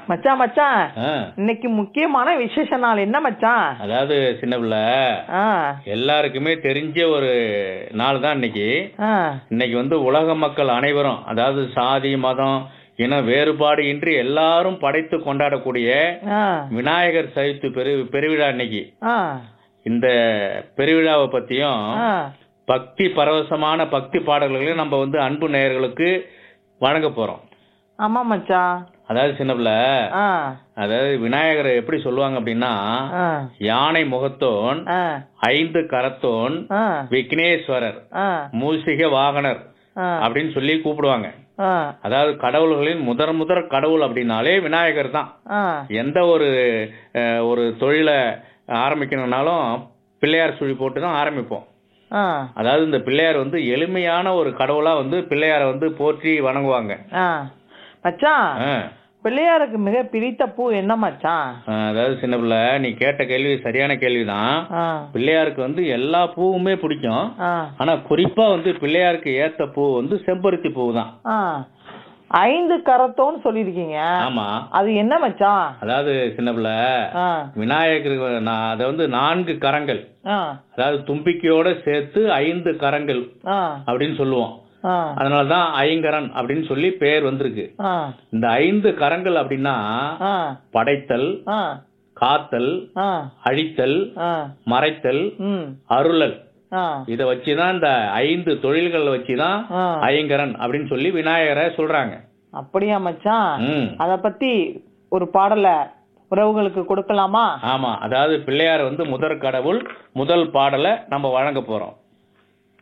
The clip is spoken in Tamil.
மச்சான் மச்சான் ஆ, இன்னைக்கு முக்கியமான விசேஷ நாள் என்ன மச்சான் அதாவது சின்ன பிள்ளை ஆ எல்லாருக்குமே தெரிஞ்ச ஒரு நாள் தான் இன்னைக்கு ஆ இன்னைக்கு வந்து உலக மக்கள் அனைவரும் அதாவது சாதி மதம் இன வேறுபாடு இன்றி எல்லாரும் படைத்து கொண்டாடக்கூடிய ஆ விநாயகர் சதுர்த்தி பெரு பெருவிழா இன்னைக்கு ஆ இந்த பெருவிழாவை பத்தியும் ஆ பக்தி பரவசமான பக்தி பாடல்களையும் நம்ம வந்து அன்பு நேயர்களுக்கு வழங்க போறோம் ஆமா மச்சான் அதாவது சின்ன பிள்ளை ஆ அதாவது விநாயகரை எப்படி சொல்லுவாங்க அப்படின்னா ஆ யானை முகத்தோன் ஆ ஐந்து கரத்தோன் ஆ விக்னேஸ்வரர் ஆ மூசிக வாகனர் ஆ அப்படின்னு சொல்லி கூப்பிடுவாங்க ஆ அதாவது கடவுள்களின் முதல் முதல் கடவுள் அப்படின்னாலே விநாயகர் தான் ஆ எந்த ஒரு அஹ், ஒரு தொழிலை ஆரம்பிக்கணும்னாலும் பிள்ளையார் சுழி போட்டு தான் ஆரம்பிப்போம் ஆ அதாவது இந்த பிள்ளையார் வந்து எளிமையான ஒரு கடவுளா வந்து பிள்ளையாரை வந்து போற்றி வணங்குவாங்க ஆ மச்சான் ஆ. பிள்ளையாருக்கு மிக பிடித்த பூ என்ன மச்சான் அஹ், அதாவது சின்ன பிள்ளை நீ கேட்ட கேள்வி சரியான கேள்விதான் ஆ பிள்ளையாருக்கு வந்து எல்லா பூவுமே பிடிக்கும் ஆ ஆனா குறிப்பா வந்து பிள்ளையாருக்கு ஏத்த பூ வந்து செம்பருத்தி பூ தான் ஆ ஐந்து கரத்தோன்னு சொல்லியிருக்கீங்க ஆமா அது என்ன மச்சான் அதாவது சின்ன பிள்ளை ஆ விநாயகருக்கு நான் அதை வந்து நான்கு கரங்கள் ஆ அதாவது தும்பிக்கையோட சேர்த்து ஐந்து கரங்கள் ஆ அப்படின்னு சொல்லுவோம் ஆ அதனாலதான் ஐங்கரன் அப்படின்னு சொல்லி பேர் வந்திருக்கு ஆ இந்த ஐந்து கரங்கள் அப்படின்னா ஆ படைத்தல் ஆ காத்தல் ஆ அழித்தல் ஆ மறைத்தல் ம் அருளல் ஆ இத வச்சுதான் இந்த ஐந்து தொழில்கள் வச்சுதான் ஆ ஐங்கரன் அப்படின்னு சொல்லி விநாயகரை சொல்றாங்க அப்படியா மச்சான் ம் அத பத்தி ஒரு பாடல உறவுகளுக்கு கொடுக்கலாமா ஆமா அதாவது பிள்ளையார் வந்து முதற் கடவுள் முதல் பாடலை நம்ம வழங்க போறோம்